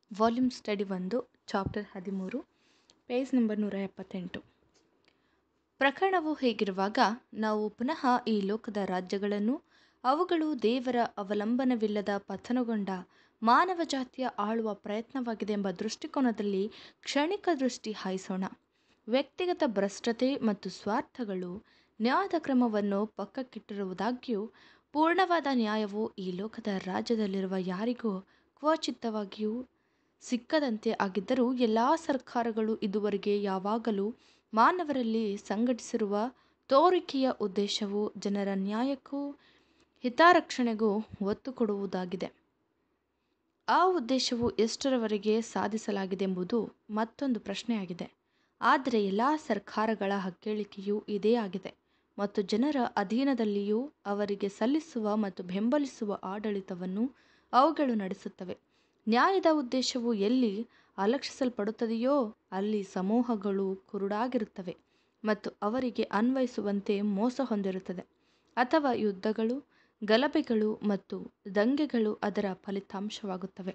volume study ಒಂದು chapter ಹದಿಮೂರು page number ನೂರ ಎಪ್ಪತ್ತೆಂಟು ಪ್ರಕರಣವು ಹೀಗಿರುವಾಗ ನಾವು ಪುನಃ ಈ ಲೋಕದ ರಾಜ್ಯಗಳನ್ನು ಅವುಗಳು ದೇವರ ಅವಲಂಬನವಿಲ್ಲದ ಪತನಗೊಂಡ ಮಾನವ ಜಾತಿಯ ಆಳುವ ಪ್ರಯತ್ನವಾಗಿದೆ ಎಂಬ ದೃಷ್ಟಿಕೋನದಲ್ಲಿ ಕ್ಷಣಿಕ ದೃಷ್ಟಿ ಹಾಯಿಸೋಣ ವ್ಯಕ್ತಿಗತ ಭ್ರಷ್ಟತೆ ಮತ್ತು ಸ್ವಾರ್ಥಗಳು ನ್ಯಾಯದ ಕ್ರಮವನ್ನು ಪಕ್ಕಕ್ಕಿಟ್ಟಿರುವುದಾಗ್ಯೂ ಪೂರ್ಣವಾದ ನ್ಯಾಯವು ಈ ಲೋಕದ ರಾಜ್ಯದಲ್ಲಿರುವ ಯಾರಿಗೂ ಕ್ವಚಿತ್ತವಾಗಿಯೂ ಸಿಕ್ಕದಂತೆ ಆಗಿದ್ದರೂ ಎಲ್ಲ ಸರ್ಕಾರಗಳು ಇದುವರೆಗೆ ಯಾವಾಗಲೂ ಮಾನವರಲ್ಲಿ ಸಂಘಟಿಸಿರುವ ತೋರಿಕೆಯ ಉದ್ದೇಶವು ಜನರ ನ್ಯಾಯಕ್ಕೂ ಹಿತರಕ್ಷಣೆಗೂ ಒತ್ತು ಕೊಡುವುದಾಗಿದೆ ಆ ಉದ್ದೇಶವು ಎಷ್ಟರವರೆಗೆ ಸಾಧಿಸಲಾಗಿದೆಂಬುದು ಮತ್ತೊಂದು ಪ್ರಶ್ನೆಯಾಗಿದೆ ಆದರೆ ಎಲ್ಲ ಸರ್ಕಾರಗಳ ಹಕ್ಕೇಳಿಕೆಯೂ ಇದೇ ಆಗಿದೆ ಮತ್ತು ಜನರ ಅಧೀನದಲ್ಲಿಯೂ ಅವರಿಗೆ ಸಲ್ಲಿಸುವ ಮತ್ತು ಬೆಂಬಲಿಸುವ ಆಡಳಿತವನ್ನು ಅವುಗಳು ನಡೆಸುತ್ತವೆ ನ್ಯಾಯದ ಉದ್ದೇಶವು ಎಲ್ಲಿ ಅಲಕ್ಷಿಸಲ್ಪಡುತ್ತದೆಯೋ ಅಲ್ಲಿ ಸಮೂಹಗಳು ಕುರುಡಾಗಿರುತ್ತವೆ ಮತ್ತು ಅವರಿಗೆ ಅನ್ವಯಿಸುವಂತೆ ಮೋಸ ಹೊಂದಿರುತ್ತದೆ ಅಥವಾ ಯುದ್ಧಗಳು ಗಲಭೆಗಳು ಮತ್ತು ದಂಗೆಗಳು ಅದರ ಫಲಿತಾಂಶವಾಗುತ್ತವೆ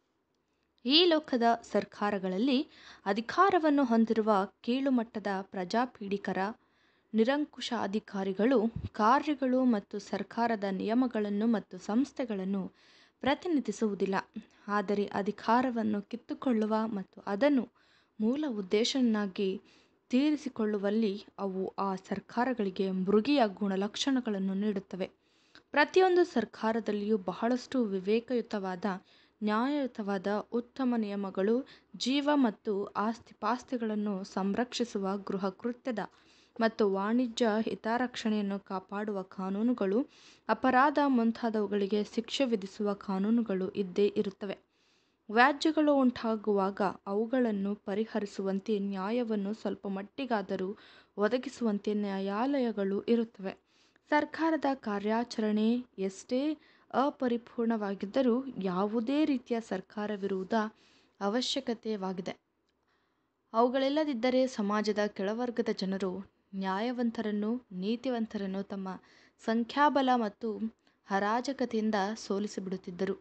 ಈ ಲೋಕದ ಸರ್ಕಾರಗಳಲ್ಲಿ ಅಧಿಕಾರವನ್ನು ಹೊಂದಿರುವ ಕೀಳುಮಟ್ಟದ ಪ್ರಜಾಪೀಡಿಕರ ನಿರಂಕುಶಾಧಿಕಾರಿಗಳು ಕಾರ್ಯಗಳು ಮತ್ತು ಸರ್ಕಾರದ ನಿಯಮಗಳನ್ನು ಮತ್ತು ಸಂಸ್ಥೆಗಳನ್ನು ಪ್ರತಿನಿಧಿಸುವುದಿಲ್ಲ ಆದರೆ ಅಧಿಕಾರವನ್ನು ಕಿತ್ತುಕೊಳ್ಳುವ ಮತ್ತು ಅದನ್ನು ಮೂಲ ಉದ್ದೇಶವನ್ನಾಗಿ ತೀರಿಸಿಕೊಳ್ಳುವಲ್ಲಿ ಅವು ಆ ಸರ್ಕಾರಗಳಿಗೆ ಮೃಗೀಯ ಗುಣಲಕ್ಷಣಗಳನ್ನು ನೀಡುತ್ತವೆ ಪ್ರತಿಯೊಂದು ಸರ್ಕಾರದಲ್ಲಿಯೂ ಬಹಳಷ್ಟು ವಿವೇಕಯುತವಾದ ನ್ಯಾಯಯುತವಾದ ಉತ್ತಮ ನಿಯಮಗಳು ಜೀವ ಮತ್ತು ಆಸ್ತಿಪಾಸ್ತಿಗಳನ್ನು ಸಂರಕ್ಷಿಸುವ ಗೃಹ ಕೃತ್ಯದ ಮತ್ತು ವಾಣಿಜ್ಯ ಹಿತರಕ್ಷಣೆಯನ್ನು ಕಾಪಾಡುವ ಕಾನೂನುಗಳು ಅಪರಾಧ ಮುಂತಾದವುಗಳಿಗೆ ಶಿಕ್ಷೆ ವಿಧಿಸುವ ಕಾನೂನುಗಳು ಇದ್ದೇ ಇರುತ್ತವೆ ವ್ಯಾಜ್ಯಗಳು ಉಂಟಾಗುವಾಗ ಅವುಗಳನ್ನು ಪರಿಹರಿಸುವಂತೆ ನ್ಯಾಯವನ್ನು ಸ್ವಲ್ಪ ಮಟ್ಟಿಗಾದರೂ ಒದಗಿಸುವಂತೆ ನ್ಯಾಯಾಲಯಗಳು ಇರುತ್ತವೆ ಸರ್ಕಾರದ ಕಾರ್ಯಾಚರಣೆ ಎಷ್ಟೇ ಅಪರಿಪೂರ್ಣವಾಗಿದ್ದರೂ ಯಾವುದೇ ರೀತಿಯ ಸರ್ಕಾರವಿರುವುದ ಅವಶ್ಯಕತೆವಾಗಿದೆ ಅವುಗಳಿಲ್ಲದಿದ್ದರೆ ಸಮಾಜದ ಕೆಳವರ್ಗದ ಜನರು ನ್ಯಾಯವಂತರನ್ನು ನೀತಿವಂತರನ್ನು ತಮ್ಮ ಸಂಖ್ಯಾಬಲ ಮತ್ತು ಅರಾಜಕತೆಯಿಂದ ಸೋಲಿಸಿಬಿಡುತ್ತಿದ್ದರು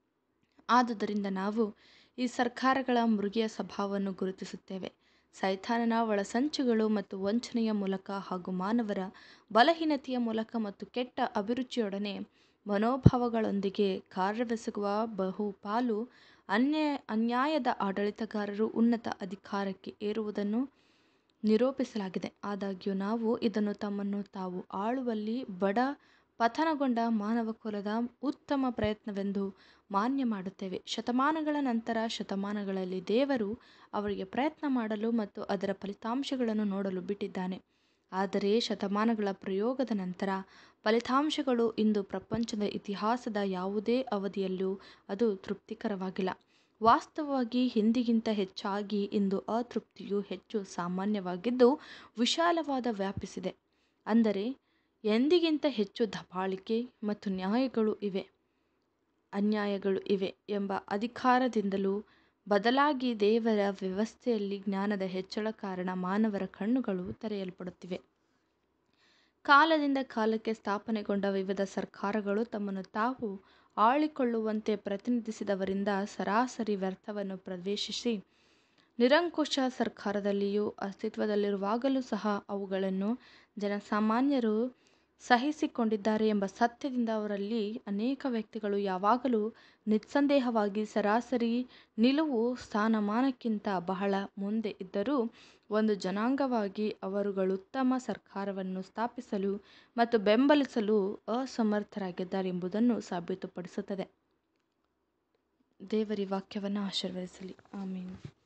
ಆದುದರಿಂದ ನಾವು ಈ ಸರ್ಕಾರಗಳ ಮೃಗೀಯ ಸ್ವಭಾವವನ್ನು ಗುರುತಿಸುತ್ತೇವೆ ಸೈತಾನನ ಒಳಸಂಚುಗಳು ಮತ್ತು ವಂಚನೆಯ ಮೂಲಕ ಹಾಗೂ ಮಾನವರ ಬಲಹೀನತೆಯ ಮೂಲಕ ಮತ್ತು ಕೆಟ್ಟ ಅಭಿರುಚಿಯೊಡನೆ ಮನೋಭಾವಗಳೊಂದಿಗೆ ಕಾರ್ಯವೆಸಗುವ ಬಹುಪಾಲು ಅನ್ಯಾಯ ಅನ್ಯಾಯದ ಆಡಳಿತಗಾರರು ಉನ್ನತ ಅಧಿಕಾರಕ್ಕೆ ಏರುವುದನ್ನು ನಿರೂಪಿಸಲಾಗಿದೆ ಆದಾಗ್ಯೂ ನಾವು ಇದನ್ನು ತಮ್ಮನ್ನು ತಾವು ಆಳುವಲ್ಲಿ ಬಡ ಪತನಗೊಂಡ ಮಾನವ ಕುಲದ ಉತ್ತಮ ಪ್ರಯತ್ನವೆಂದು ಮಾನ್ಯ ಮಾಡುತ್ತೇವೆ ಶತಮಾನಗಳ ನಂತರ ಶತಮಾನಗಳಲ್ಲಿ ದೇವರು ಅವರಿಗೆ ಪ್ರಯತ್ನ ಮಾಡಲು ಮತ್ತು ಅದರ ಫಲಿತಾಂಶಗಳನ್ನು ನೋಡಲು ಬಿಟ್ಟಿದ್ದಾನೆ ಆದರೆ ಶತಮಾನಗಳ ಪ್ರಯೋಗದ ನಂತರ ಫಲಿತಾಂಶಗಳು ಇಂದು ಪ್ರಪಂಚದ ಇತಿಹಾಸದ ಯಾವುದೇ ಅವಧಿಯಲ್ಲೂ ಅದು ತೃಪ್ತಿಕರವಾಗಿಲ್ಲ ವಾಸ್ತವವಾಗಿ ಹಿಂದಿಗಿಂತ ಹೆಚ್ಚಾಗಿ ಇಂದು ಅತೃಪ್ತಿಯು ಹೆಚ್ಚು ಸಾಮಾನ್ಯವಾಗಿದ್ದು ವಿಶಾಲವಾದ ವ್ಯಾಪಿಸಿದೆ ಅಂದರೆ ಎಂದಿಗಿಂತ ಹೆಚ್ಚು ದಬ್ಬಾಳಿಕೆ ಮತ್ತು ನ್ಯಾಯಗಳು ಇವೆ ಅನ್ಯಾಯಗಳು ಇವೆ ಎಂಬ ಅಧಿಕಾರದಿಂದಲೂ ಬದಲಾಗಿ ದೇವರ ವ್ಯವಸ್ಥೆಯಲ್ಲಿ ಜ್ಞಾನದ ಹೆಚ್ಚಳ ಕಾರಣ ಮಾನವರ ಕಣ್ಣುಗಳು ತೆರೆಯಲ್ಪಡುತ್ತಿವೆ ಕಾಲದಿಂದ ಕಾಲಕ್ಕೆ ಸ್ಥಾಪನೆಗೊಂಡ ವಿವಿಧ ಸರ್ಕಾರಗಳು ತಮ್ಮನ್ನು ತಾವು ಆಳಿಕೊಳ್ಳುವಂತೆ ಪ್ರತಿನಿಧಿಸಿದವರಿಂದ ಸರಾಸರಿ ವ್ಯರ್ಥವನ್ನು ಪ್ರವೇಶಿಸಿ ನಿರಂಕುಶ ಸರ್ಕಾರದಲ್ಲಿಯೂ ಅಸ್ತಿತ್ವದಲ್ಲಿರುವಾಗಲೂ ಸಹ ಅವುಗಳನ್ನು ಜನಸಾಮಾನ್ಯರು ಸಹಿಸಿಕೊಂಡಿದ್ದಾರೆ ಎಂಬ ಸತ್ಯದಿಂದ ಅವರಲ್ಲಿ ಅನೇಕ ವ್ಯಕ್ತಿಗಳು ಯಾವಾಗಲೂ ನಿಸ್ಸಂದೇಹವಾಗಿ ಸರಾಸರಿ ನಿಲುವು ಸ್ಥಾನಮಾನಕ್ಕಿಂತ ಬಹಳ ಮುಂದೆ ಇದ್ದರೂ ಒಂದು ಜನಾಂಗವಾಗಿ ಅವರುಗಳುತ್ತಮ ಸರ್ಕಾರವನ್ನು ಸ್ಥಾಪಿಸಲು ಮತ್ತು ಬೆಂಬಲಿಸಲು ಅಸಮರ್ಥರಾಗಿದ್ದಾರೆ ಎಂಬುದನ್ನು ಸಾಬೀತುಪಡಿಸುತ್ತದೆ ದೇವರಿ ವಾಕ್ಯವನ್ನು ಆಶೀರ್ವದಿಸಲಿ ಆಮೀನ್